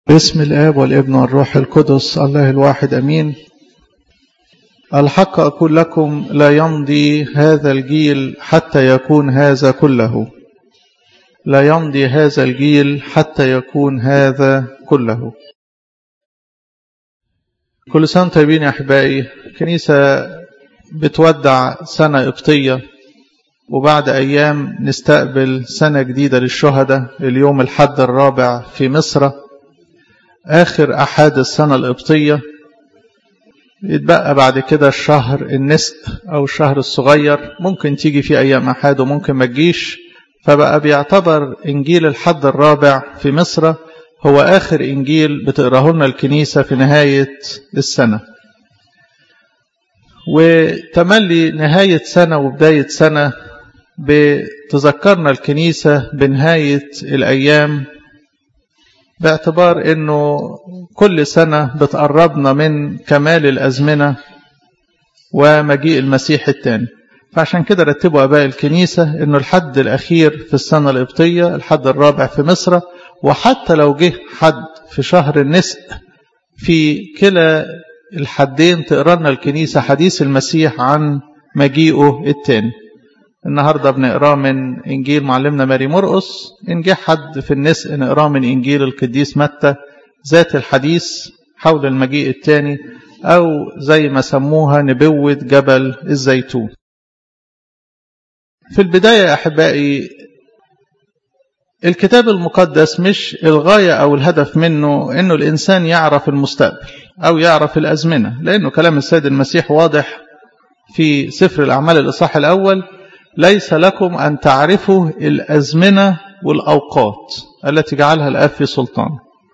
باسم الآب والابن والروح القدس الله الواحد أمين الحق أقول لكم لا يمضي هذا الجيل حتى يكون هذا كله لا يمضي هذا الجيل حتى يكون هذا كله كل سنة طيبين يا أحبائي كنيسة بتودع سنة قبطية وبعد أيام نستقبل سنة جديدة للشهداء اليوم الحد الرابع في مصر آخر أحد السنة القبطية يتبقى بعد كده الشهر النسق أو الشهر الصغير ممكن تيجي في أيام أحد وممكن ما تجيش فبقى بيعتبر إنجيل الحد الرابع في مصر هو آخر إنجيل بتقراه لنا الكنيسة في نهاية السنة وتملي نهاية سنة وبداية سنة بتذكرنا الكنيسة بنهاية الأيام باعتبار أنه كل سنة بتقربنا من كمال الأزمنة ومجيء المسيح الثاني فعشان كده رتبوا أباء الكنيسة أنه الحد الأخير في السنة القبطية الحد الرابع في مصر وحتى لو جه حد في شهر النسق في كلا الحدين تقرا لنا الكنيسة حديث المسيح عن مجيئه الثاني النهاردة بنقراه من إنجيل معلمنا ماري مرقس إن جه حد في النسق نقراه من إنجيل القديس متى ذات الحديث حول المجيء الثاني أو زي ما سموها نبوة جبل الزيتون في البداية يا أحبائي الكتاب المقدس مش الغاية أو الهدف منه أنه الإنسان يعرف المستقبل أو يعرف الأزمنة لأنه كلام السيد المسيح واضح في سفر الأعمال الإصحاح الأول ليس لكم أن تعرفوا الأزمنة والأوقات التي جعلها الآب في سلطان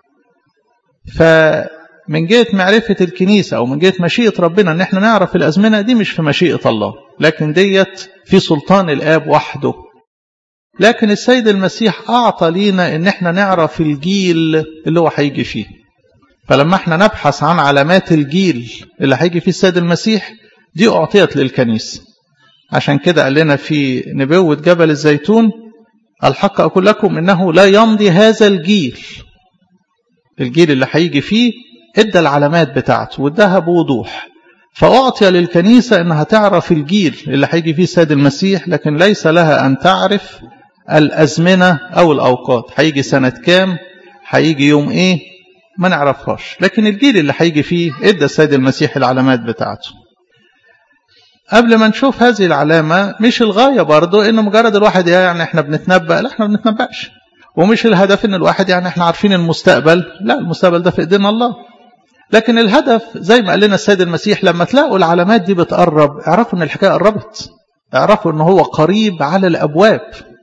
فمن جهة معرفة الكنيسة أو من جهة مشيئة ربنا أن احنا نعرف الأزمنة دي مش في مشيئة الله لكن ديت في سلطان الآب وحده لكن السيد المسيح أعطى لينا أن احنا نعرف الجيل اللي هو هيجي فيه فلما احنا نبحث عن علامات الجيل اللي هيجي فيه السيد المسيح دي أعطيت للكنيسة عشان كده قال لنا في نبوة جبل الزيتون الحق أقول لكم إنه لا يمضي هذا الجيل الجيل اللي هيجي فيه ادى العلامات بتاعته واداها بوضوح فأعطي للكنيسة إنها تعرف الجيل اللي هيجي فيه السيد المسيح لكن ليس لها أن تعرف الأزمنة أو الأوقات هيجي سنة كام هيجي يوم إيه ما نعرفهاش لكن الجيل اللي هيجي فيه ادى السيد المسيح العلامات بتاعته قبل ما نشوف هذه العلامة مش الغاية برضو إنه مجرد الواحد يعني إحنا بنتنبأ لا إحنا ما بنتنبأش ومش الهدف إن الواحد يعني إحنا عارفين المستقبل لا المستقبل ده في إيدينا الله لكن الهدف زي ما قال لنا السيد المسيح لما تلاقوا العلامات دي بتقرب اعرفوا إن الحكاية قربت اعرفوا إن هو قريب على الأبواب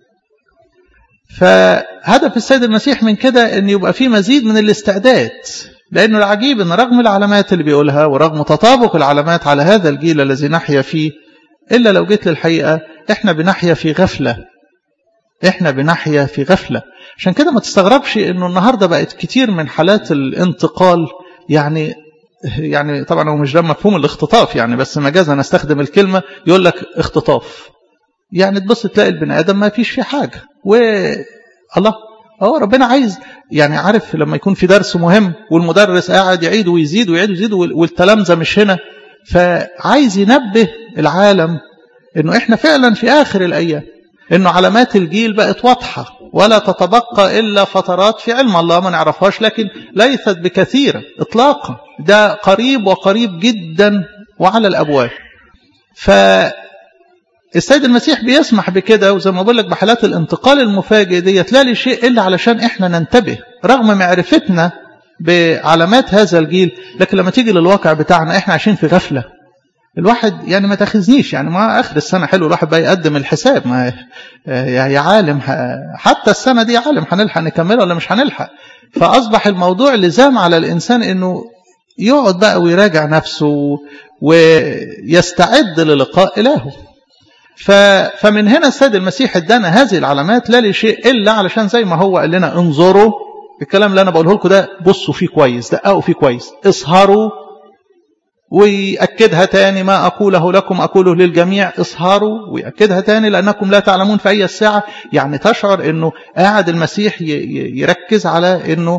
فهدف السيد المسيح من كده إن يبقى في مزيد من الاستعداد لأنه العجيب أن رغم العلامات اللي بيقولها ورغم تطابق العلامات على هذا الجيل الذي نحيا فيه إلا لو جيت للحقيقة إحنا بنحيا في غفلة إحنا بنحيا في غفلة عشان كده ما تستغربش أنه النهاردة بقت كتير من حالات الانتقال يعني يعني طبعا هو مش ده مفهوم الاختطاف يعني بس مجازا نستخدم الكلمة يقول لك اختطاف يعني تبص تلاقي البني آدم ما فيش فيه حاجة و الله هو ربنا عايز يعني عارف لما يكون في درس مهم والمدرس قاعد يعيد ويزيد ويعيد ويزيد والتلامذة مش هنا فعايز ينبه العالم انه احنا فعلا في اخر الايام انه علامات الجيل بقت واضحة ولا تتبقى الا فترات في علم الله ما نعرفهاش لكن ليست بكثيرة اطلاقا ده قريب وقريب جدا وعلى الابواب ف السيد المسيح بيسمح بكده وزي ما بقول لك بحالات الانتقال المفاجئ ديت لا لشيء الا علشان احنا ننتبه رغم معرفتنا بعلامات هذا الجيل لكن لما تيجي للواقع بتاعنا احنا عايشين في غفله الواحد يعني ما تاخذنيش يعني ما اخر السنه حلو الواحد بقى يقدم الحساب ما يا عالم حتى السنه دي عالم هنلحق نكملها ولا مش هنلحق فاصبح الموضوع لزام على الانسان انه يقعد بقى ويراجع نفسه ويستعد للقاء الهه فمن هنا السيد المسيح ادانا هذه العلامات لا لشيء الا علشان زي ما هو قال لنا انظروا الكلام اللي انا بقوله لكم ده بصوا فيه كويس دققوا فيه كويس اسهروا ويأكدها تاني ما أقوله لكم أقوله للجميع اسهروا ويأكدها تاني لأنكم لا تعلمون في أي الساعة يعني تشعر أنه قاعد المسيح يركز على أنه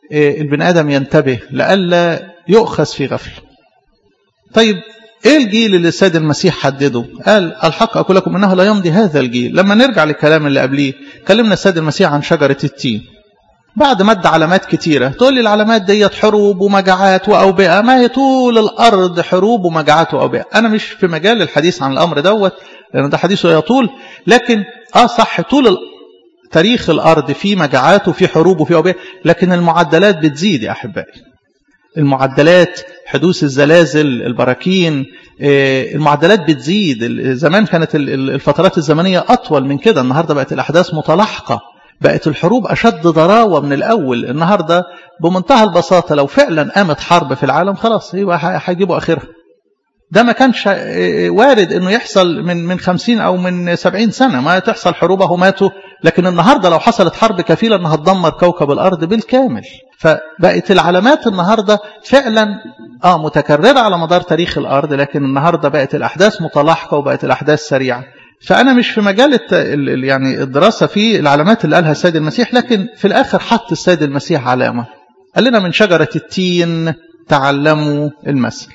البني آدم ينتبه لألا يؤخذ في غفل طيب ايه الجيل اللي السيد المسيح حدده قال الحق اقول لكم انه لا يمضي هذا الجيل لما نرجع للكلام اللي قبليه كلمنا السيد المسيح عن شجره التين بعد ما ادى علامات كتيرة تقول لي العلامات ديت حروب ومجاعات وأوبئة ما هي طول الأرض حروب ومجاعات وأوبئة أنا مش في مجال الحديث عن الأمر دوت لأن ده حديثه يطول لكن آه صح طول تاريخ الأرض في مجاعات وفي حروب وفي أوبئة لكن المعدلات بتزيد يا أحبائي المعدلات حدوث الزلازل البراكين المعدلات بتزيد زمان كانت الفترات الزمنية أطول من كده النهاردة بقت الأحداث متلاحقة بقت الحروب أشد ضراوة من الأول النهاردة بمنتهى البساطة لو فعلا قامت حرب في العالم خلاص يبقى هيجيبوا آخرها ده ما كانش وارد انه يحصل من من 50 او من 70 سنه ما تحصل حروب اهو ماتوا لكن النهارده لو حصلت حرب كفيله انها تدمر كوكب الارض بالكامل فبقت العلامات النهارده فعلا اه متكرره على مدار تاريخ الارض لكن النهارده بقت الاحداث متلاحقه وبقت الاحداث سريعه فانا مش في مجال يعني الدراسه في العلامات اللي قالها السيد المسيح لكن في الاخر حط السيد المسيح علامه قال لنا من شجره التين تعلموا المثل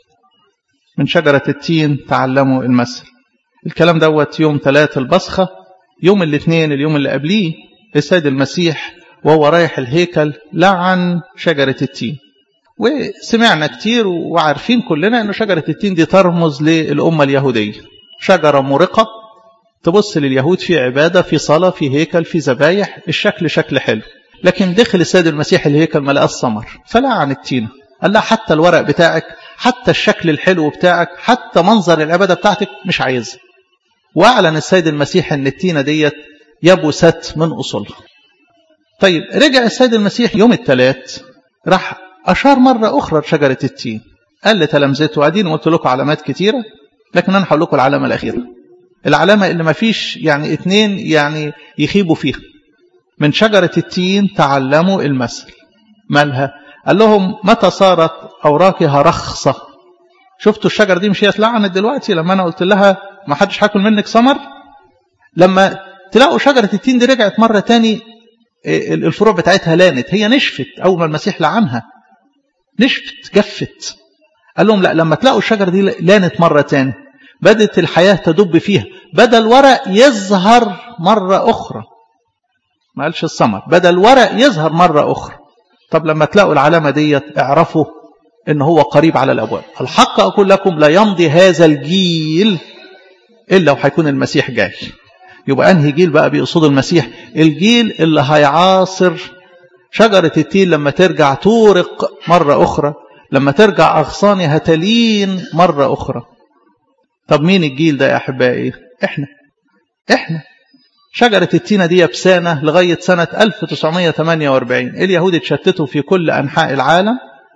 من شجرة التين تعلموا المثل الكلام دوت يوم ثلاث البصخة يوم الاثنين اليوم اللي قبليه السيد المسيح وهو رايح الهيكل لعن شجرة التين وسمعنا كتير وعارفين كلنا أن شجرة التين دي ترمز للأمة اليهودية شجرة مرقة تبص لليهود في عبادة في صلاة في هيكل في ذبايح الشكل شكل حلو لكن دخل السيد المسيح الهيكل ما لقاش ثمر فلعن التين قال لها حتى الورق بتاعك حتى الشكل الحلو بتاعك حتى منظر العبادة بتاعتك مش عايزها وأعلن السيد المسيح أن التينة ديت يبست من أصولها طيب رجع السيد المسيح يوم الثلاث راح أشار مرة أخرى لشجرة التين قال لتلامذته قاعدين قلت لكم علامات كتيرة لكن أنا هقول لكم العلامة الأخيرة العلامة اللي ما فيش يعني اتنين يعني يخيبوا فيها من شجرة التين تعلموا المثل مالها قال لهم متى صارت أوراقها رخصة شفتوا الشجرة دي مش هي اتلعنت دلوقتي لما أنا قلت لها ما حدش هاكل منك ثمر لما تلاقوا شجرة التين دي رجعت مرة تاني الفروع بتاعتها لانت هي نشفت أول ما المسيح لعنها نشفت جفت قال لهم لا لما تلاقوا الشجرة دي لانت مرة تاني بدت الحياة تدب فيها بدا الورق يظهر مرة أخرى ما قالش الثمر بدا الورق يظهر مرة أخرى طب لما تلاقوا العلامة ديت اعرفوا ان هو قريب على الابواب الحق اقول لكم لا يمضي هذا الجيل الا وهيكون المسيح جاي يبقى انهي جيل بقى بيقصد المسيح الجيل اللي هيعاصر شجرة التين لما ترجع تورق مرة اخرى لما ترجع اغصانها تلين مرة اخرى طب مين الجيل ده يا احبائي احنا احنا شجرة التينة دي يبسانة لغاية سنة 1948 اليهود اتشتتوا في كل أنحاء العالم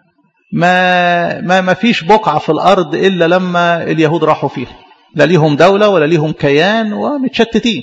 ما ما ما فيش بقعة في الأرض إلا لما اليهود راحوا فيها لا ليهم دولة ولا ليهم كيان ومتشتتين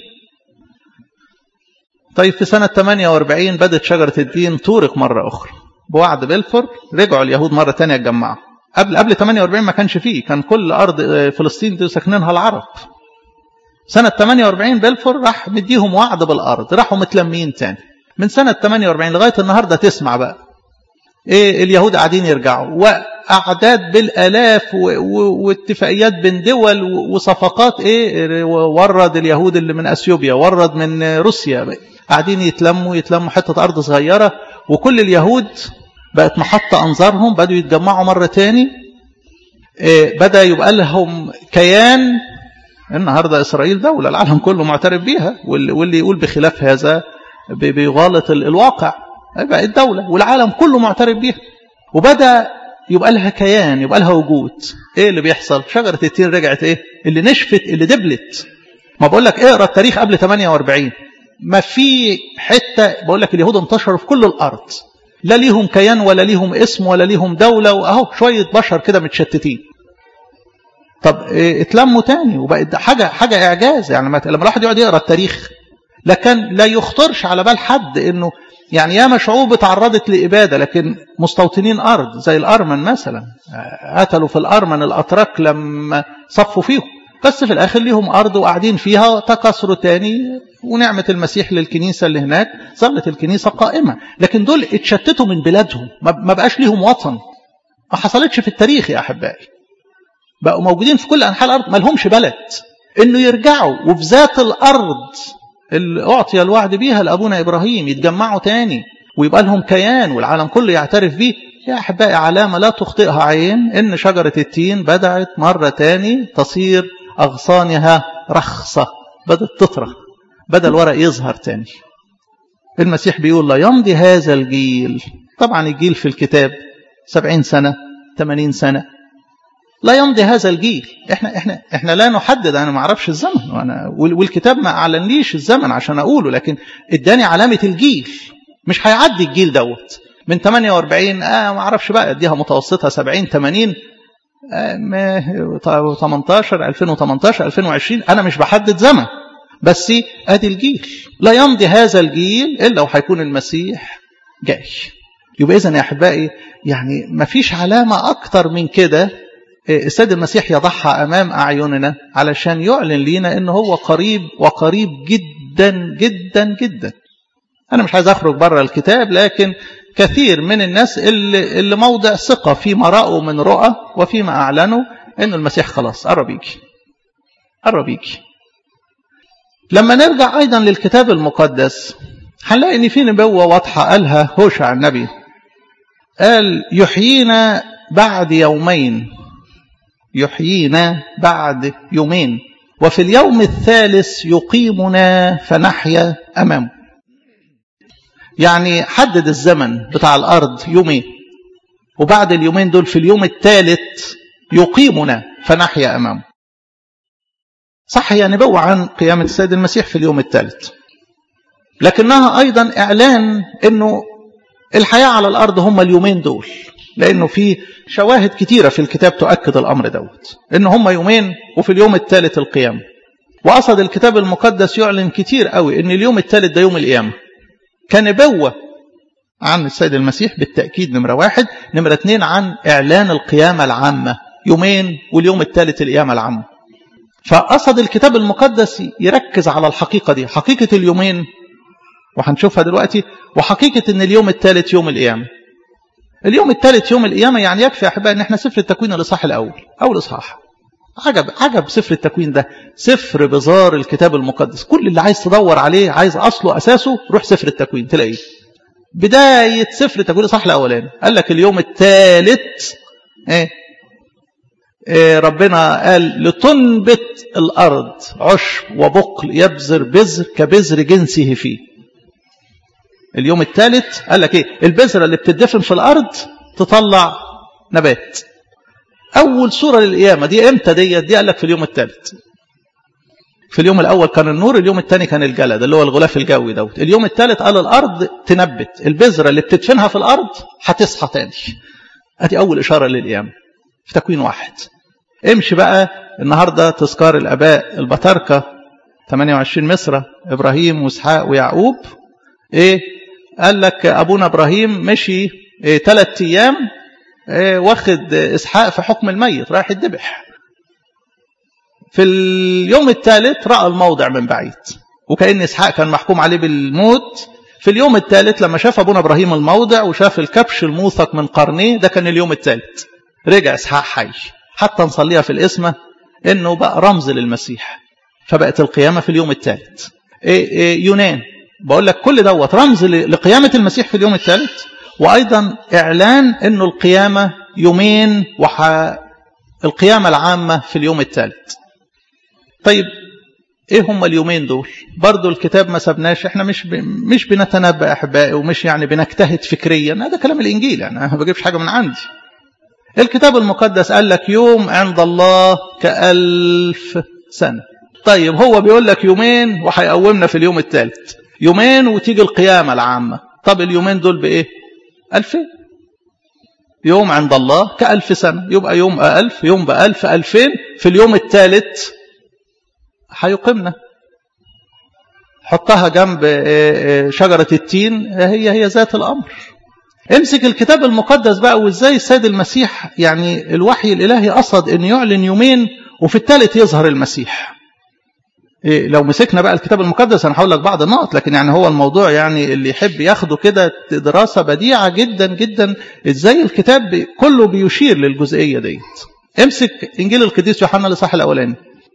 طيب في سنة 48 بدت شجرة الدين تورق مرة أخرى بوعد بلفور رجعوا اليهود مرة تانية اتجمعوا قبل قبل 48 ما كانش فيه كان كل أرض فلسطين دي ساكنينها العرب سنة 48 بلفور راح مديهم وعد بالأرض راحوا متلمين تاني من سنة 48 لغاية النهاردة تسمع بقى إيه اليهود قاعدين يرجعوا وأعداد بالآلاف واتفاقيات بين دول وصفقات إيه ورد اليهود اللي من أثيوبيا ورد من روسيا قاعدين يتلموا يتلموا حتة أرض صغيرة وكل اليهود بقت محطة أنظارهم بدوا يتجمعوا مرة تاني إيه بدأ يبقى لهم كيان النهاردة إسرائيل دولة العالم كله معترف بيها واللي يقول بخلاف هذا بيغالط الواقع بقت دولة والعالم كله معترف بيها وبدأ يبقى لها كيان يبقى لها وجود ايه اللي بيحصل شجرة التين رجعت ايه اللي نشفت اللي دبلت ما بقول لك اقرا التاريخ قبل 48 ما في حتة بقول لك اليهود انتشروا في كل الأرض لا ليهم كيان ولا ليهم اسم ولا ليهم دولة وأهو شوية بشر كده متشتتين طب اتلموا تاني وبقت حاجة حاجة إعجاز يعني لما الواحد يقعد يقرا التاريخ لكن لا يخطرش على بال حد إنه يعني ياما شعوب اتعرضت لإبادة لكن مستوطنين أرض زي الأرمن مثلا قتلوا في الأرمن الأتراك لما صفوا فيهم بس في الآخر ليهم أرض وقاعدين فيها تكسروا تاني ونعمة المسيح للكنيسة اللي هناك ظلت الكنيسة قائمة لكن دول اتشتتوا من بلادهم ما بقاش ليهم وطن ما حصلتش في التاريخ يا أحبائي بقوا موجودين في كل أنحاء الأرض ما لهمش بلد إنه يرجعوا وفي ذات الأرض اللي أعطي الوعد بيها لأبونا إبراهيم يتجمعوا تاني ويبقى لهم كيان والعالم كله يعترف بيه يا أحبائي علامة لا تخطئها عين إن شجرة التين بدأت مرة تاني تصير أغصانها رخصة بدأت تطرح بدأ الورق يظهر تاني المسيح بيقول لا يمضي هذا الجيل طبعا الجيل في الكتاب سبعين سنة ثمانين سنة لا يمضي هذا الجيل احنا احنا احنا لا نحدد انا ما اعرفش الزمن وانا والكتاب ما اعلنليش الزمن عشان اقوله لكن اداني علامه الجيل مش هيعدي الجيل دوت من 48 اه ما اعرفش بقى اديها متوسطها 70 80 آه 18 2018 2020 انا مش بحدد زمن بس ادي الجيل لا يمضي هذا الجيل الا وهيكون المسيح جاي يبقى اذا يا احبائي يعني ما فيش علامه اكتر من كده السيد المسيح يضعها امام اعيننا علشان يعلن لينا ان هو قريب وقريب جدا جدا جدا انا مش عايز اخرج بره الكتاب لكن كثير من الناس اللي, اللي موضع ثقه فيما راوا من رؤى وفيما اعلنوا ان المسيح خلاص قرب يجي قرب يجي لما نرجع ايضا للكتاب المقدس هنلاقي ان في نبوه واضحه قالها هوشع النبي قال يحيينا بعد يومين يحيينا بعد يومين وفي اليوم الثالث يقيمنا فنحيا امامه يعني حدد الزمن بتاع الارض يومين وبعد اليومين دول في اليوم الثالث يقيمنا فنحيا امامه صح هي نبوة عن قيامة السيد المسيح في اليوم الثالث لكنها أيضا إعلان أنه الحياة على الأرض هم اليومين دول لأنه في شواهد كتيرة في الكتاب تؤكد الأمر دوت إن هم يومين وفي اليوم الثالث القيامة وقصد الكتاب المقدس يعلن كتير قوي إن اليوم الثالث ده يوم القيامة كنبوة عن السيد المسيح بالتأكيد نمرة واحد نمرة اثنين عن إعلان القيامة العامة يومين واليوم الثالث القيامة العامة فقصد الكتاب المقدس يركز على الحقيقة دي حقيقة اليومين وهنشوفها دلوقتي وحقيقة ان اليوم الثالث يوم القيامة اليوم الثالث يوم القيامة يعني يكفي يا أحبائي ان احنا سفر التكوين الإصحاح الأول أول إصحاح عجب عجب سفر التكوين ده سفر بزار الكتاب المقدس كل اللي عايز تدور عليه عايز أصله أساسه روح سفر التكوين تلاقيه بداية سفر التكوين الإصحاح الأولاني قال لك اليوم الثالث ايه ربنا قال لتنبت الأرض عشب وبقل يبذر بذر كبذر جنسه فيه اليوم الثالث قال لك ايه البذرة اللي بتدفن في الأرض تطلع نبات أول صورة للقيامة دي امتى دي دي قال لك في اليوم الثالث في اليوم الأول كان النور اليوم الثاني كان الجلد اللي هو الغلاف الجوي دوت اليوم الثالث قال الأرض تنبت البذرة اللي بتدفنها في الأرض هتصحى تاني ادي أول إشارة للقيامة في تكوين واحد امشي بقى النهاردة تذكار الأباء البطاركة 28 مصر إبراهيم وإسحاق ويعقوب إيه قال لك أبونا إبراهيم مشي إيه ثلاث أيام إيه واخد إسحاق في حكم الميت رايح يدبح في اليوم الثالث رأى الموضع من بعيد وكأن إسحاق كان محكوم عليه بالموت في اليوم الثالث لما شاف أبونا إبراهيم الموضع وشاف الكبش الموثق من قرنيه ده كان اليوم الثالث رجع إسحاق حي حتى نصليها في الاسم انه بقى رمز للمسيح فبقت القيامة في اليوم الثالث إيه إيه يونان بقول لك كل دوت رمز لقيامة المسيح في اليوم الثالث وأيضا إعلان أنه القيامة يومين وح... القيامة العامة في اليوم الثالث طيب ايه هم اليومين دول برضو الكتاب ما سبناش احنا مش ب... مش بنتنبأ احبائي ومش يعني بنجتهد فكريا هذا كلام الانجيل يعني انا ما بجيبش حاجه من عندي الكتاب المقدس قال لك يوم عند الله كألف سنة طيب هو بيقول لك يومين وهيقومنا في اليوم الثالث يومين وتيجي القيامة العامة طب اليومين دول بإيه ألفين يوم عند الله كألف سنة يبقى يوم ألف يوم بألف ألفين في اليوم الثالث هيقيمنا حطها جنب شجرة التين هي هي ذات الأمر امسك الكتاب المقدس بقى وازاي السيد المسيح يعني الوحي الالهي قصد انه يعلن يومين وفي الثالث يظهر المسيح إيه لو مسكنا بقى الكتاب المقدس انا هقول لك بعض النقط لكن يعني هو الموضوع يعني اللي يحب ياخده كده دراسه بديعه جدا جدا ازاي الكتاب كله بيشير للجزئيه ديت امسك انجيل القديس يوحنا الاصحاح الاولاني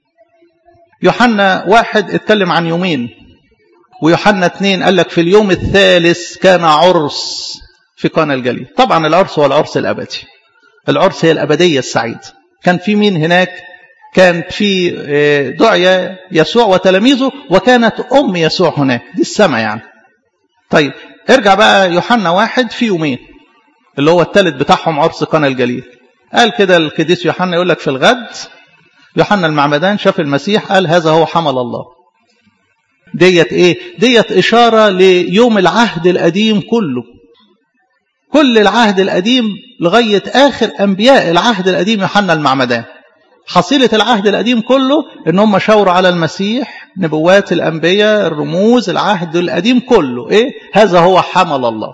يوحنا واحد اتكلم عن يومين ويوحنا اثنين قال لك في اليوم الثالث كان عرس في قانا الجليل طبعا العرس هو العرس الابدي العرس هي الابديه السعيده كان في مين هناك كان في دعية يسوع وتلاميذه وكانت أم يسوع هناك دي السماء يعني طيب ارجع بقى يوحنا واحد في يومين اللي هو الثالث بتاعهم عرس قنا الجليل قال كده القديس يوحنا يقول لك في الغد يوحنا المعمدان شاف المسيح قال هذا هو حمل الله ديت ايه ديت اشاره ليوم العهد القديم كله كل العهد القديم لغايه اخر انبياء العهد القديم يوحنا المعمدان حصيلة العهد القديم كله ان هم شاوروا على المسيح نبوات الانبياء الرموز العهد القديم كله ايه هذا هو حمل الله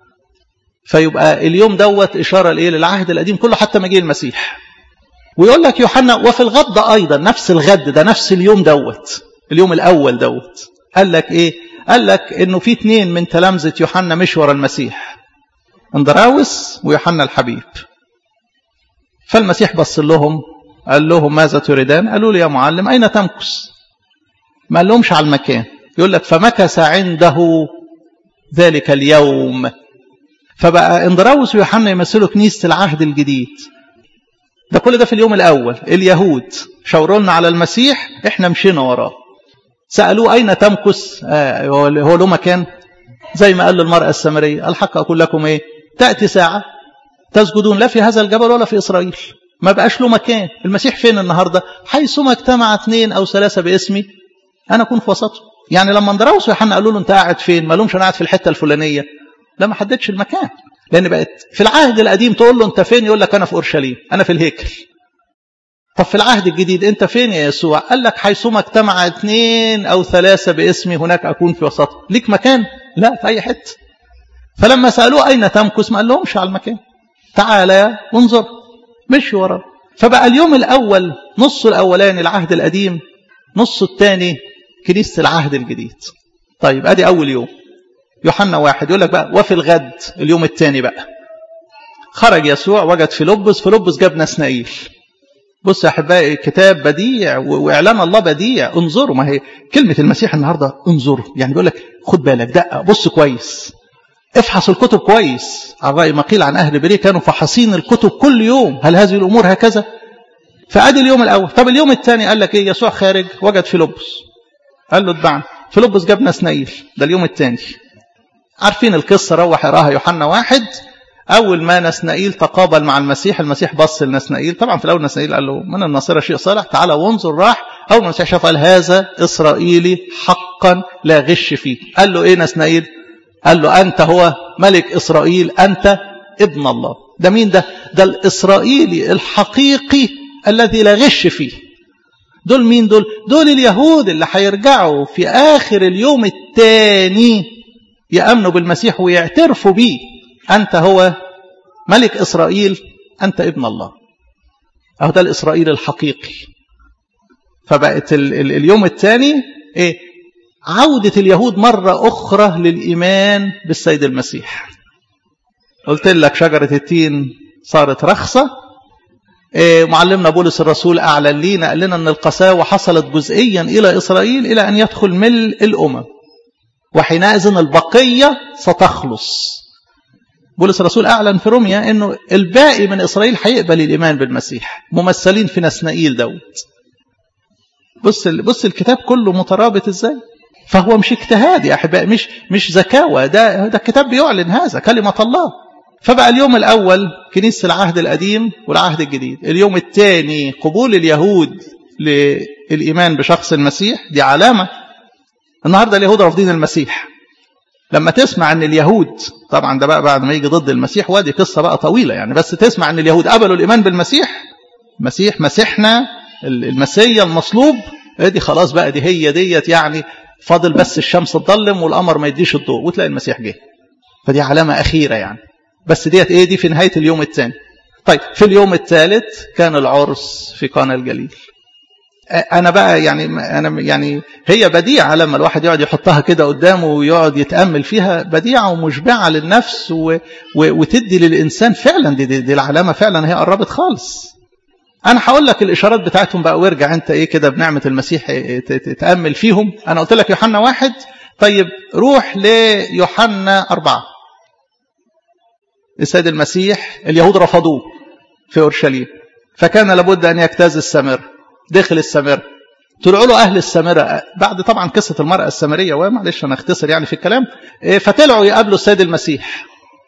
فيبقى اليوم دوت اشاره لايه للعهد القديم كله حتى مجيء المسيح ويقول لك يوحنا وفي الغد ايضا نفس الغد ده نفس اليوم دوت اليوم الاول دوت قال لك ايه قال لك انه في اثنين من تلامذه يوحنا مش ورا المسيح اندراوس ويوحنا الحبيب فالمسيح بص لهم قال لهم ماذا تريدان قالوا لي يا معلم أين تمكث ما قال لهمش على المكان يقول لك فمكث عنده ذلك اليوم فبقى اندراوس ويوحنا يمثلوا كنيسة العهد الجديد ده كل ده في اليوم الأول اليهود شاوروا لنا على المسيح احنا مشينا وراه سألوه أين تمكث آه هو له مكان زي ما قال للمرأة السامرية الحق أقول لكم إيه تأتي ساعة تسجدون لا في هذا الجبل ولا في إسرائيل ما بقاش له مكان المسيح فين النهاردة حيثما اجتمع اثنين أو ثلاثة باسمي أنا أكون في وسطهم يعني لما اندراوس ويوحنا قالوا له أنت قاعد فين ما لهمش أنا قاعد في الحتة الفلانية لا ما حددش المكان لأن بقت في العهد القديم تقول له أنت فين يقول لك أنا في أورشليم أنا في الهيكل طب في العهد الجديد أنت فين يا يسوع قال لك حيثما اجتمع اثنين أو ثلاثة باسمي هناك أكون في وسطهم ليك مكان لا في أي حتة فلما سألوه أين تمكث ما قال لهمش على المكان تعالى وانظر مشي وراه فبقى اليوم الأول نص الأولاني العهد القديم نص الثاني كنيسة العهد الجديد طيب أدي أول يوم يوحنا واحد يقول لك بقى وفي الغد اليوم الثاني بقى خرج يسوع وجد فيلبس فيلبس جاب نسنائيل بص يا احبائي كتاب بديع واعلان الله بديع انظروا ما هي كلمه المسيح النهارده انظروا يعني بيقول لك خد بالك دقق بص كويس افحص الكتب كويس على رأي ما قيل عن أهل بريه كانوا فحصين الكتب كل يوم هل هذه الأمور هكذا فأدي اليوم الأول طب اليوم الثاني قال لك إيه يسوع خارج وجد فيلبس قال له اتبعني فيلبس جاب نسنائيل ده اليوم الثاني عارفين القصة روح يراها يوحنا واحد أول ما نسنائيل تقابل مع المسيح المسيح بص لنسنائيل طبعا في الأول نسنائيل قال له من الناصرة شيء صالح تعالى وانظر راح أول ما المسيح شاف قال هذا إسرائيلي حقا لا غش فيه قال له إيه نسنائيل قال له أنت هو ملك إسرائيل أنت ابن الله ده مين ده ده الإسرائيلي الحقيقي الذي لا غش فيه دول مين دول دول اليهود اللي هيرجعوا في آخر اليوم الثاني يأمنوا بالمسيح ويعترفوا بيه أنت هو ملك إسرائيل أنت ابن الله أهو ده الإسرائيل الحقيقي فبقت ال ال اليوم الثاني إيه عودة اليهود مرة أخرى للإيمان بالسيد المسيح قلت لك شجرة التين صارت رخصة إيه معلمنا بولس الرسول أعلن لينا قال لنا أن القساوة حصلت جزئيا إلى إسرائيل إلى أن يدخل ملء الأمم وحينئذ البقية ستخلص بولس الرسول أعلن في روميا أنه الباقي من إسرائيل هيقبل الإيمان بالمسيح ممثلين في نسنائيل دوت بص بص الكتاب كله مترابط ازاي فهو مش اجتهاد يا احبائي مش مش زكاوه ده ده الكتاب بيعلن هذا كلمه الله فبقى اليوم الاول كنيسه العهد القديم والعهد الجديد اليوم الثاني قبول اليهود للايمان بشخص المسيح دي علامه النهارده اليهود رافضين المسيح لما تسمع ان اليهود طبعا ده بقى بعد ما يجي ضد المسيح ودي قصه بقى طويله يعني بس تسمع ان اليهود قبلوا الايمان بالمسيح مسيح مسيحنا المسيا المصلوب دي خلاص بقى دي هي ديت يعني فاضل بس الشمس تضلم والقمر ما يديش الضوء وتلاقي المسيح جه فدي علامة أخيرة يعني بس ديت إيه دي في نهاية اليوم الثاني طيب في اليوم الثالث كان العرس في قانا الجليل انا بقى يعني انا يعني هي بديعه لما الواحد يقعد يحطها كده قدامه ويقعد يتامل فيها بديعه ومشبعه للنفس و... و... وتدي للانسان فعلا دي, دي, دي العلامه فعلا هي قربت خالص انا هقول لك الاشارات بتاعتهم بقى وارجع انت ايه كده بنعمه المسيح تتامل فيهم انا قلت لك يوحنا واحد طيب روح ليوحنا أربعة السيد المسيح اليهود رفضوه في أورشليم فكان لابد أن يجتاز السامرة دخل السامرة طلعوا له أهل السامرة بعد طبعا قصة المرأة السامرية ومعلش أنا أختصر يعني في الكلام فطلعوا يقابلوا السيد المسيح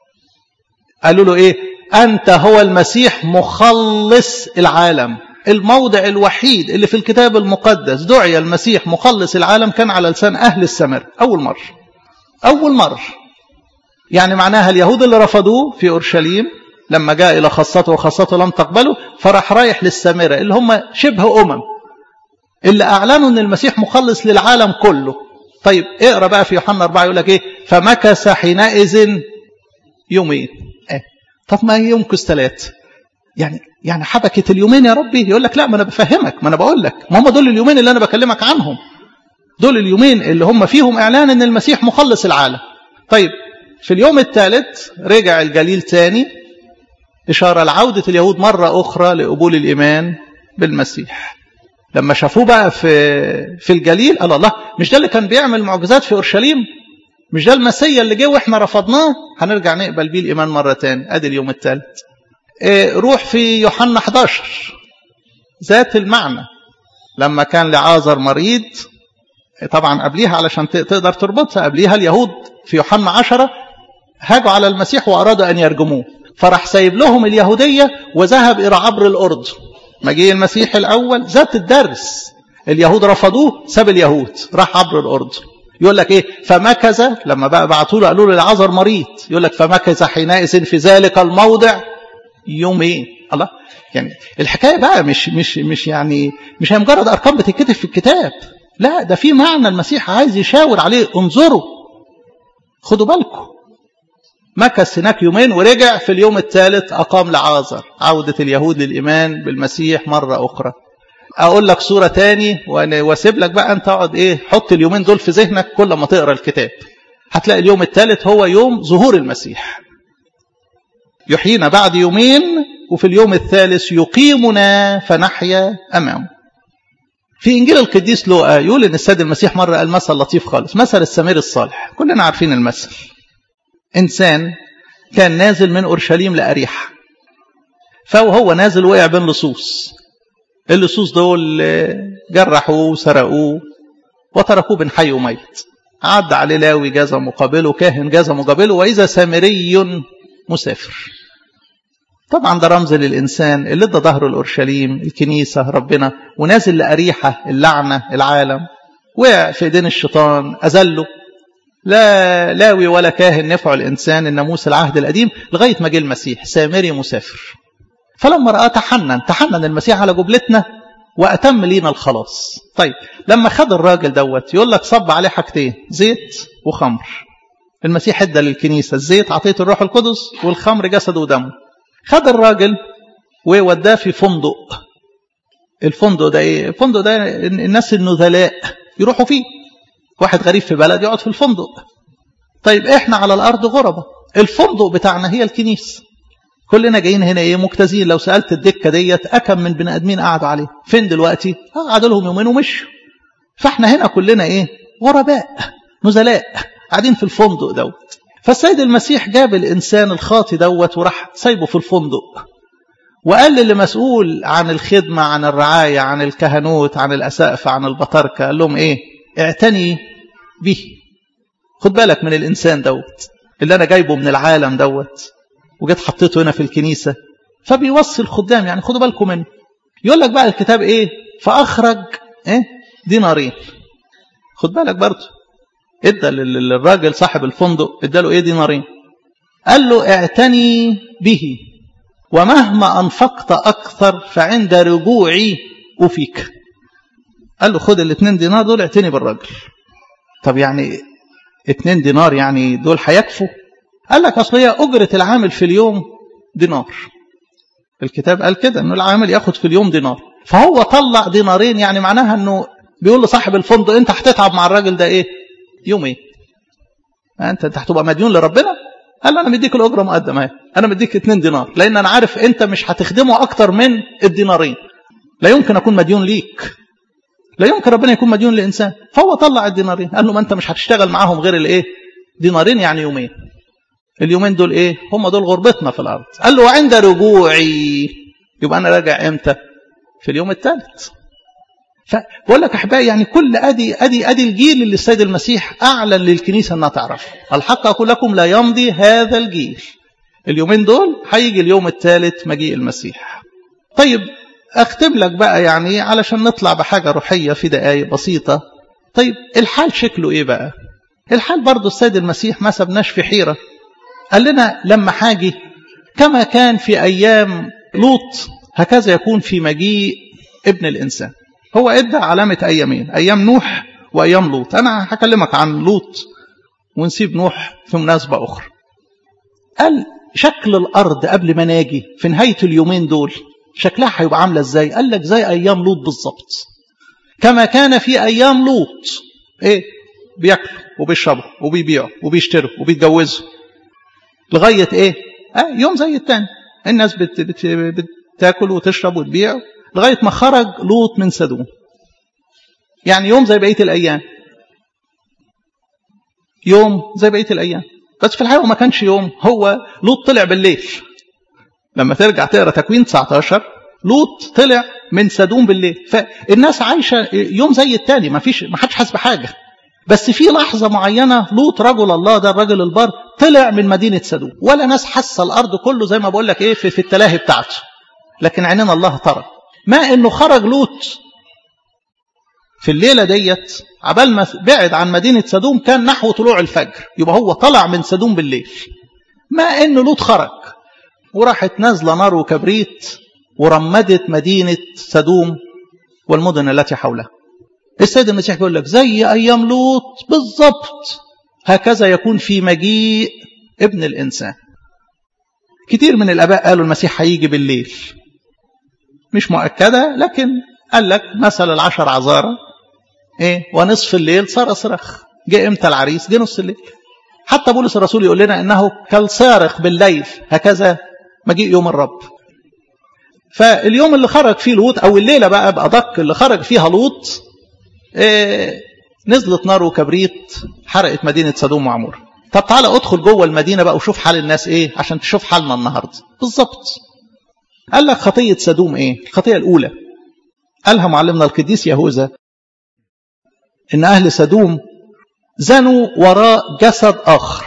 قالوا له إيه أنت هو المسيح مخلص العالم الموضع الوحيد اللي في الكتاب المقدس دعي المسيح مخلص العالم كان على لسان أهل السمر أول مرة أول مرة يعني معناها اليهود اللي رفضوه في أورشليم لما جاء إلى خاصته وخاصته لم تقبله فراح رايح للسامرة اللي هم شبه أمم اللي أعلنوا أن المسيح مخلص للعالم كله طيب اقرأ بقى في يوحنا 4 يقول لك إيه فمكث حينئذ يومين إيه؟ طب ما يمكث ثلاث يعني يعني حبكت اليومين يا ربي يقول لك لا ما انا بفهمك ما انا بقول لك ما هم دول اليومين اللي انا بكلمك عنهم دول اليومين اللي هم فيهم اعلان ان المسيح مخلص العالم طيب في اليوم الثالث رجع الجليل تاني إشارة لعودة اليهود مرة أخرى لقبول الإيمان بالمسيح لما شافوه بقى في في الجليل قال الله مش ده اللي كان بيعمل معجزات في أورشليم مش ده المسيا اللي جه واحنا رفضناه هنرجع نقبل بيه الإيمان مرة تاني أدي اليوم الثالث روح في يوحنا 11 ذات المعنى لما كان لعازر مريض طبعا قبليها علشان تقدر تربطها قبليها اليهود في يوحنا 10 هاجوا على المسيح وأرادوا أن يرجموه فراح سايب لهم اليهودية وذهب إلى عبر الأردن مجيء المسيح الأول ذات الدرس اليهود رفضوه ساب اليهود راح عبر الأردن يقول لك ايه فمكث لما بقى بعتوا له قالوا له العذر مريض يقول لك فمكث حينئذ في ذلك الموضع يومين الله يعني الحكايه بقى مش مش مش يعني مش هي مجرد ارقام بتتكتب في الكتاب لا ده في معنى المسيح عايز يشاور عليه انظروا خدوا بالكم مكث هناك يومين ورجع في اليوم الثالث أقام لعازر عودة اليهود للإيمان بالمسيح مرة أخرى أقول لك صورة تاني واسيب لك بقى أنت اقعد إيه حط اليومين دول في ذهنك كل ما تقرأ الكتاب هتلاقي اليوم الثالث هو يوم ظهور المسيح يحيينا بعد يومين وفي اليوم الثالث يقيمنا فنحيا أمامه في إنجيل القديس لوقا يقول إن السيد المسيح مرة قال مثل لطيف خالص مثل السمير الصالح كلنا عارفين المثل إنسان كان نازل من أورشليم لأريحة فهو نازل وقع بين لصوص اللصوص دول جرحوه وسرقوه وتركوه بين حي وميت عد عليه لاوي جاز مقابله كاهن جاز مقابله وإذا سامري مسافر طبعا ده رمز للإنسان اللي ادى ظهره لأورشليم الكنيسة ربنا ونازل لأريحة اللعنة العالم وقع في ايدين الشيطان أذله لا لاوي ولا كاهن نفع الإنسان الناموس العهد القديم لغاية ما جه المسيح سامري مسافر فلما رأى تحنن تحنن المسيح على جبلتنا وأتم لينا الخلاص طيب لما خد الراجل دوت يقول لك صب عليه حاجتين زيت وخمر المسيح ادى للكنيسة الزيت عطية الروح القدس والخمر جسده ودمه خد الراجل ووداه في فندق الفندق ده ايه الفندق ده الناس النذلاء يروحوا فيه واحد غريب في بلد يقعد في الفندق طيب احنا على الارض غربة الفندق بتاعنا هي الكنيسة كلنا جايين هنا ايه مجتازين لو سالت الدكه ديت اكم من بني ادمين قعدوا عليه فين دلوقتي قعدوا لهم يومين ومشوا فاحنا هنا كلنا ايه غرباء نزلاء قاعدين في الفندق دوت فالسيد المسيح جاب الانسان الخاطي دوت وراح سايبه في الفندق وقال للي مسؤول عن الخدمه عن الرعايه عن الكهنوت عن الاسقف عن البطاركه قال لهم ايه اعتني به خد بالك من الانسان دوت اللي انا جايبه من العالم دوت وجيت حطيته هنا في الكنيسة فبيوصي الخدام يعني خدوا بالكم منه يقول لك بقى الكتاب ايه فأخرج ايه دينارين خد بالك برضه ادى للراجل صاحب الفندق ادى له ايه دينارين قال له اعتني به ومهما أنفقت أكثر فعند رجوعي أفيك قال له خد الاثنين دينار دول اعتني بالراجل طب يعني اتنين دينار يعني دول هيكفوا قال لك أصل هي أجرة العامل في اليوم دينار الكتاب قال كده أنه العامل ياخد في اليوم دينار فهو طلع دينارين يعني معناها انه بيقول لصاحب الفندق انت هتتعب مع الراجل ده ايه يومين انت انت هتبقى مديون لربنا قال له انا مديك الاجره مقدمه اهي انا مديك 2 دينار لان انا عارف انت مش هتخدمه اكتر من الدينارين لا يمكن اكون مديون ليك لا يمكن ربنا يكون مديون لانسان فهو طلع الدينارين قال له ما انت مش هتشتغل معاهم غير الايه دينارين يعني يومين اليومين دول ايه هم دول غربتنا في الارض قال له وعند رجوعي يبقى انا راجع امتى في اليوم الثالث فبقول لك احبائي يعني كل ادي ادي ادي الجيل اللي السيد المسيح اعلن للكنيسه انها تعرفه الحق اقول لكم لا يمضي هذا الجيل اليومين دول هيجي اليوم الثالث مجيء المسيح طيب اختم لك بقى يعني علشان نطلع بحاجه روحيه في دقائق بسيطه طيب الحال شكله ايه بقى الحال برضه السيد المسيح ما سبناش في حيره قال لنا لما حاجي كما كان في ايام لوط هكذا يكون في مجيء ابن الانسان هو ادى علامه ايامين ايام نوح وايام لوط انا هكلمك عن لوط ونسيب نوح في مناسبه اخرى قال شكل الارض قبل ما ناجي في نهايه اليومين دول شكلها هيبقى عامله ازاي قال لك زي ايام لوط بالظبط كما كان في ايام لوط ايه بياكلوا وبيشربوا وبيبيعوا وبيشتروا وبيتجوزوا لغايه ايه آه يوم زي التاني الناس بت بت بتاكل وتشرب وتبيع لغايه ما خرج لوط من سدوم يعني يوم زي بقيه الايام يوم زي بقيه الايام بس في الحقيقه ما كانش يوم هو لوط طلع بالليل لما ترجع تقرا تكوين 19 لوط طلع من سدوم بالليل فالناس عايشه يوم زي التاني ما فيش ما حدش حاسس بحاجه بس في لحظة معينة لوط رجل الله ده الرجل البار طلع من مدينة سدوم ولا ناس حس الأرض كله زي ما بقول لك إيه في, في التلاهي بتاعته لكن عيننا الله ترى ما إنه خرج لوط في الليلة ديت عبال ما بعد عن مدينة سدوم كان نحو طلوع الفجر يبقى هو طلع من سدوم بالليل ما إنه لوط خرج وراحت نازلة نار وكبريت ورمدت مدينة سدوم والمدن التي حولها السيد المسيح بيقول لك زي أيام لوط بالضبط هكذا يكون في مجيء ابن الإنسان كتير من الآباء قالوا المسيح هيجي بالليل مش مؤكدة لكن قال لك مثل العشر عذارة ايه ونصف الليل صار صرخ جه امتى العريس جه نص الليل حتى بولس الرسول يقول لنا انه كالصارخ بالليل هكذا مجيء يوم الرب فاليوم اللي خرج فيه لوط او الليله بقى بادق اللي خرج فيها لوط إيه نزلت نار وكبريت حرقت مدينه سدوم وعمور طب تعالى ادخل جوه المدينه بقى وشوف حال الناس ايه عشان تشوف حالنا النهارده بالظبط قال لك خطيه سدوم ايه الخطيه الاولى قالها معلمنا القديس يهوذا ان اهل سدوم زنوا وراء جسد اخر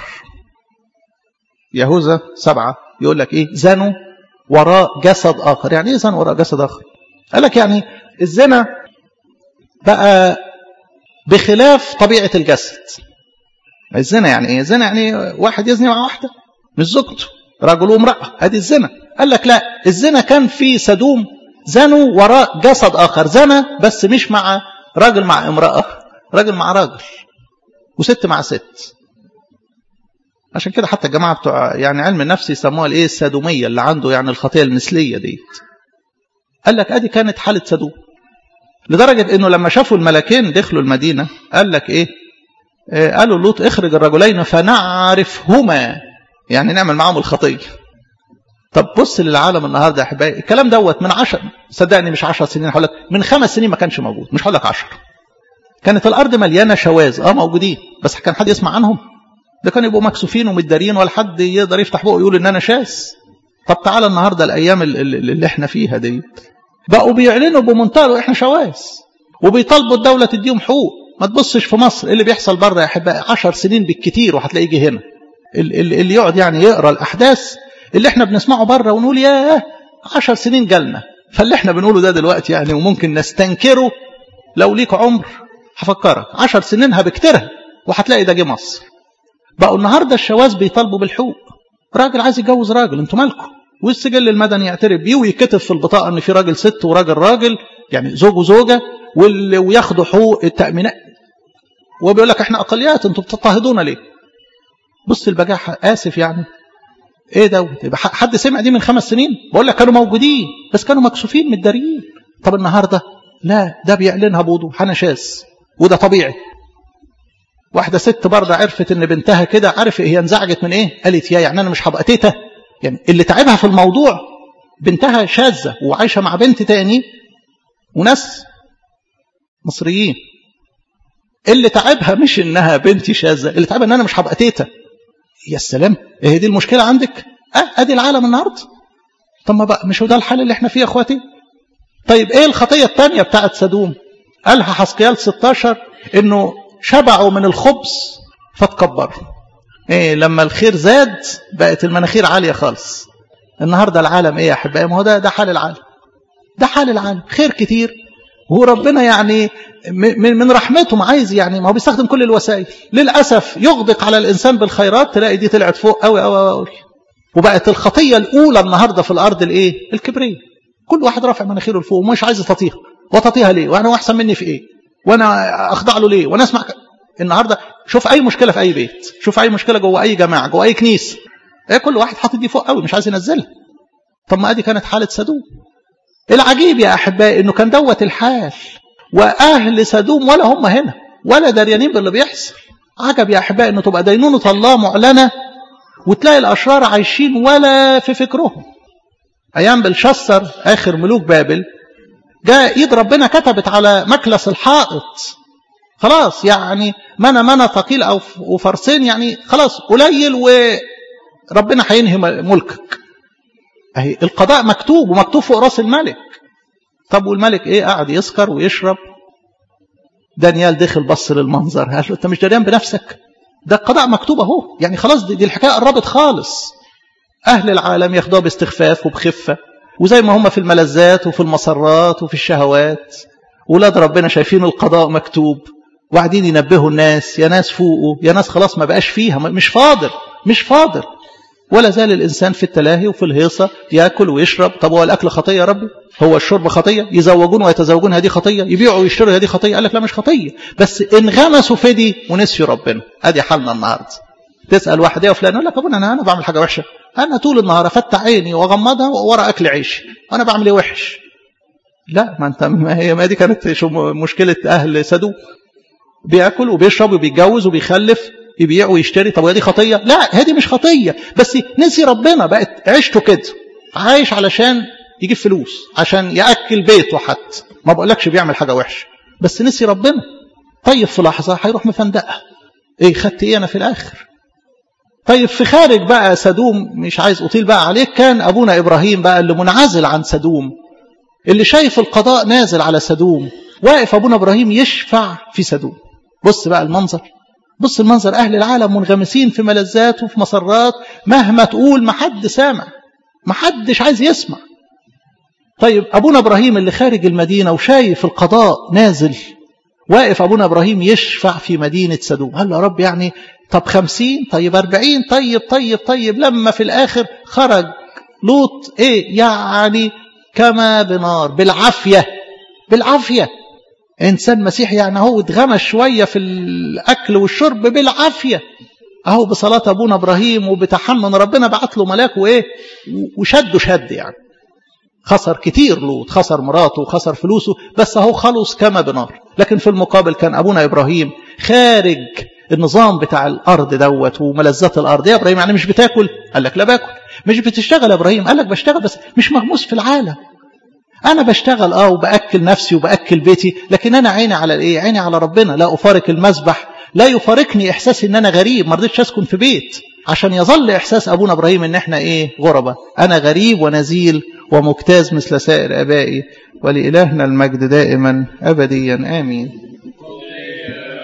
يهوذا سبعه يقول لك ايه زنوا وراء جسد اخر يعني ايه زنوا وراء جسد اخر قال لك يعني الزنا بقى بخلاف طبيعه الجسد الزنا يعني ايه الزنا يعني واحد يزني مع واحده مش زوجته رجل وامراه ادي الزنا قال لك لا الزنا كان في سدوم زنوا وراء جسد اخر زنا بس مش مع راجل مع امراه راجل مع راجل وست مع ست عشان كده حتى الجماعه بتوع يعني علم النفس يسموها الايه السادوميه اللي عنده يعني الخطيه المثليه ديت قال لك ادي كانت حاله سدوم لدرجه انه لما شافوا الملكين دخلوا المدينه قال لك ايه آه قالوا لوط اخرج الرجلين فنعرفهما يعني نعمل معاهم الخطيه طب بص للعالم النهارده يا احبائي الكلام دوت من عشر صدقني مش عشر سنين هقول لك من خمس سنين ما كانش موجود مش هقول لك عشر كانت الارض مليانه شواذ اه موجودين بس كان حد يسمع عنهم ده كانوا يبقوا مكسوفين ومتدارين ولا حد يقدر يفتح بقه يقول ان انا شاذ طب تعالى النهارده الايام اللي احنا فيها دي بقوا بيعلنوا بمنتهى احنا شواذ وبيطالبوا الدوله تديهم حقوق ما تبصش في مصر اللي بيحصل بره يا احبائي 10 سنين بالكتير وهتلاقيه يجي هنا اللي يقعد يعني يقرا الاحداث اللي احنا بنسمعه بره ونقول ياه 10 سنين جالنا فاللي احنا بنقوله ده دلوقتي يعني وممكن نستنكره لو ليك عمر هفكرك 10 سنين هبكترها وهتلاقي ده جه مصر بقوا النهارده الشواذ بيطالبوا بالحقوق راجل عايز يتجوز راجل انتوا مالكم والسجل المدني يعترف بيه ويكتب في البطاقه ان في راجل ست وراجل راجل يعني زوج وزوجه وياخدوا حقوق التامينات وبيقول لك احنا اقليات انتوا بتضطهدونا ليه؟ بص البجاحه اسف يعني ايه دوت يبقى حد سمع دي من خمس سنين بقول لك كانوا موجودين بس كانوا مكسوفين متداريين طب النهاردة لا ده بيعلنها بوضوح أنا شاذ وده طبيعي واحدة ست برضه عرفت ان بنتها كده عارف هي انزعجت من ايه قالت يا يعني انا مش هبقى تيتا يعني اللي تعبها في الموضوع بنتها شاذة وعايشة مع بنت تاني وناس مصريين اللي تعبها مش انها بنتي شاذة اللي تعبها ان انا مش هبقى تيتا يا سلام ايه دي المشكلة عندك اه ادي العالم النهارده طب ما بقى مش هو ده الحال اللي احنا فيه يا اخواتي طيب ايه الخطية الثانية بتاعت سدوم قالها حسقيال 16 انه شبعوا من الخبز فتكبروا ايه لما الخير زاد بقت المناخير عالية خالص النهاردة العالم ايه يا احبائي ما هو ده ده حال العالم ده حال العالم خير كتير هو ربنا يعني من من رحمته ما عايز يعني ما هو بيستخدم كل الوسائل للاسف يغدق على الانسان بالخيرات تلاقي دي طلعت فوق قوي قوي قوي وبقت الخطيه الاولى النهارده في الارض الايه الكبريه كل واحد رافع مناخيره لفوق ومش عايز يطيها وتطيها ليه وانا احسن مني في ايه وانا اخضع له ليه وانا اسمع النهارده شوف اي مشكله في اي بيت شوف اي مشكله جوه اي جماعه جوه اي كنيسه ايه كل واحد حاطط دي فوق قوي مش عايز ينزلها طب ما ادي كانت حاله سدوم العجيب يا احبائي انه كان دوت الحال واهل سدوم ولا هم هنا ولا داريانين باللي بيحصل عجب يا احبائي انه تبقى دينونه الله معلنه وتلاقي الاشرار عايشين ولا في فكرهم ايام بلشسر اخر ملوك بابل جاء ايد ربنا كتبت على مكلس الحائط خلاص يعني منى منى ثقيل او وفرسين يعني خلاص قليل وربنا هينهي ملكك اهي القضاء مكتوب ومكتوب فوق راس الملك طب والملك ايه قاعد يسكر ويشرب دانيال دخل بص للمنظر قال له انت مش دريان بنفسك ده القضاء مكتوب اهو يعني خلاص دي, دي الحكايه قربت خالص اهل العالم ياخدوها باستخفاف وبخفه وزي ما هم في الملذات وفي المسرات وفي الشهوات ولاد ربنا شايفين القضاء مكتوب وقاعدين ينبهوا الناس يا ناس فوقوا يا ناس خلاص ما بقاش فيها مش فاضل مش فاضل ولا زال الإنسان في التلاهي وفي الهيصة يأكل ويشرب طب هو الأكل خطية يا ربي هو الشرب خطية يزوجون ويتزوجون هذه خطية يبيعوا ويشتروا هذه خطية قال لك لا مش خطية بس انغمسوا في دي ونسيوا ربنا ادي حالنا النهارده تسأل واحد يا فلان يقول لك ابونا انا انا بعمل حاجة وحشة انا طول النهار افتح عيني واغمضها ورا اكل عيشي انا بعمل ايه وحش لا ما انت ما هي ما دي كانت شو مشكلة اهل سدوم بياكل وبيشرب وبيتجوز وبيخلف يبيع ويشتري طب دي خطية لا هذه مش خطية بس نسي ربنا بقت عيشته كده عايش علشان يجيب فلوس عشان يأكل بيته حتى ما بقولكش بيعمل حاجة وحشة بس نسي ربنا طيب في لحظة هيروح مفندقها ايه خدت ايه انا في الاخر طيب في خارج بقى سدوم مش عايز اطيل بقى عليك كان ابونا ابراهيم بقى اللي منعزل عن سدوم اللي شايف القضاء نازل على سدوم واقف ابونا ابراهيم يشفع في سدوم بص بقى المنظر بص المنظر أهل العالم منغمسين في ملذات وفي مسرات مهما تقول ما حد سامع ما حدش عايز يسمع طيب أبونا إبراهيم اللي خارج المدينة وشايف القضاء نازل واقف أبونا إبراهيم يشفع في مدينة سدوم قال له يا رب يعني طب خمسين طيب أربعين طيب طيب طيب لما في الآخر خرج لوط إيه يعني كما بنار بالعافية بالعافية إنسان مسيحي يعني هو اتغمى شوية في الأكل والشرب بالعافية أهو بصلاة أبونا إبراهيم وبتحنن ربنا بعت له ملاك وإيه وشده شد يعني خسر كتير لوط خسر مراته وخسر فلوسه بس أهو خلص كما بنار لكن في المقابل كان أبونا إبراهيم خارج النظام بتاع الأرض دوت وملذات الأرض يا إبراهيم يعني مش بتاكل قال لك لا باكل مش بتشتغل يا إبراهيم قال لك بشتغل بس مش مغموس في العالم أنا بشتغل آه وبأكل نفسي وبأكل بيتي لكن أنا عيني على الإيه عيني على ربنا لا أفارق المسبح لا يفارقني إحساس إن أنا غريب ما رضيتش أسكن في بيت عشان يظل إحساس أبونا إبراهيم إن إحنا إيه غربة أنا غريب ونزيل ومجتاز مثل سائر أبائي ولإلهنا المجد دائما أبديا آمين